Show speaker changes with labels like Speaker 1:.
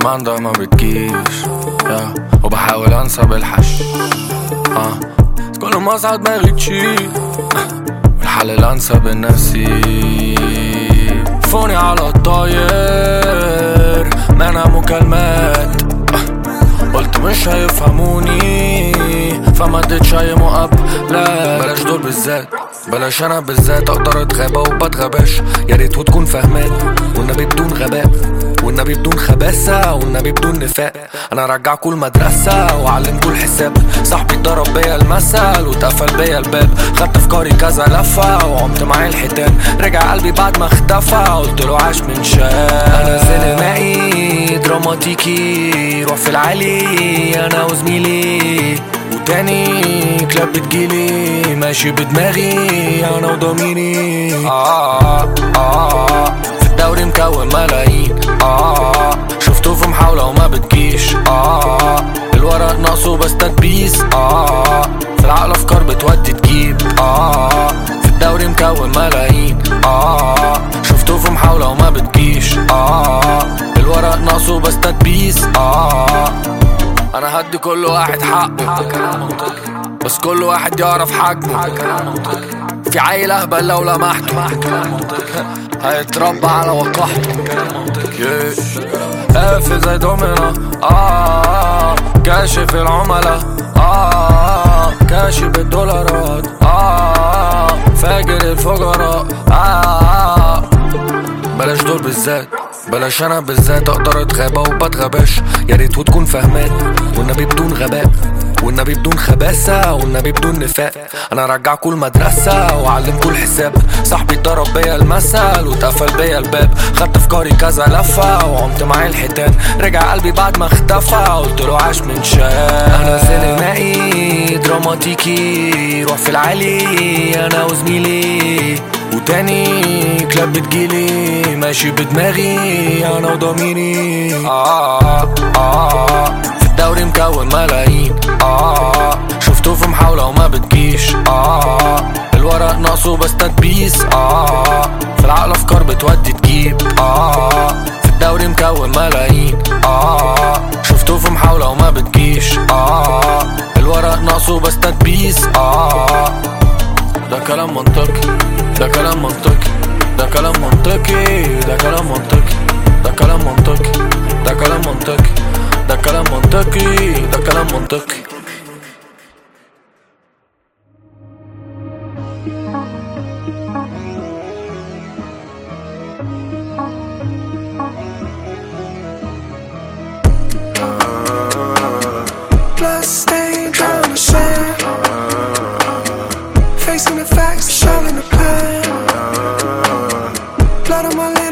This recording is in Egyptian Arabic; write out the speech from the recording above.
Speaker 1: زمان ده ما بتجيش يا وبحاول انسى بالحش اه كل ما اصعد دماغي تشيل والحل اللي انسى بنفسي فوني على الطاير منع مكالمات قلت مش هيفهموني فما اديتش اي مقابلة بلاش دول بالذات بلاش انا بالذات اقدر اتغابى وبتغباش يا ريت وتكون فاهمان والنبي بدون غباء والنبي بدون خباثة والنبي بدون نفاق انا رجعكوا المدرسة وعلمكوا الحساب صاحبي ضرب بيا المثل واتقفل بيا الباب خدت افكاري كذا لفة وعمت معايا الحيتان رجع قلبي بعد ما اختفى قلت له عاش من شاف انا سينمائي دراماتيكي روح في العالي انا وزميلي وتاني كلاب بتجيلي ماشي بدماغي انا وضميري آه آه آه في الدوري مكون ملايين آه شفته في محاولة وما بتجيش آه الورق ناقصه بس تدبيس آه في العقل افكار بتودي تجيب آه في الدوري مكون ملايين آه شفته في محاولة وما بتجيش آه الورق ناقصه بس تدبيس آه انا هدي كل واحد حقه بس كل واحد يعرف حجمه في عيل اهبل لو لمحته هيتربى على وقحته قافل زي دومينا اه كاشف العملاء اه كاشف الدولارات اه فاجر الفجراء آه بلاش دول بالذات بلاش انا بالذات اقدر اتغابى وبتغباش يا ريت وتكون فاهمان والنبي بدون غباء والنبي بدون خباثة والنبي بدون نفاق انا رجعكوا المدرسة وعلمكوا الحساب صاحبي ضرب بيا المثل واتقفل بيا الباب خدت افكاري كذا لفة وعمت معايا الحيتان رجع قلبي بعد ما اختفى قلت له عاش من شاف انا سينمائي دراماتيكي روح في العالي انا وزميلي وتاني كلاب بتجيلي ماشي بدماغي انا وضميري آه آه في الدوري مكون ملايين آه شفته في محاولة وما بتجيش آه الورق ناقصه بس تدبيس آه في العقل افكار بتودي تجيب آه في الدوري مكون ملايين آه شفته في محاولة وما بتجيش آه الورق ناقصه بس تدبيس آه ده كلام منطقي ده كلام منطقي ده كلام منطقي ده كلام منطقي ده كلام منطقي ده كلام منطقي ده كلام منطقي ده كلام منطقي
Speaker 2: Blood stain, trying to share. Facing the facts, showing the pain. Blood on my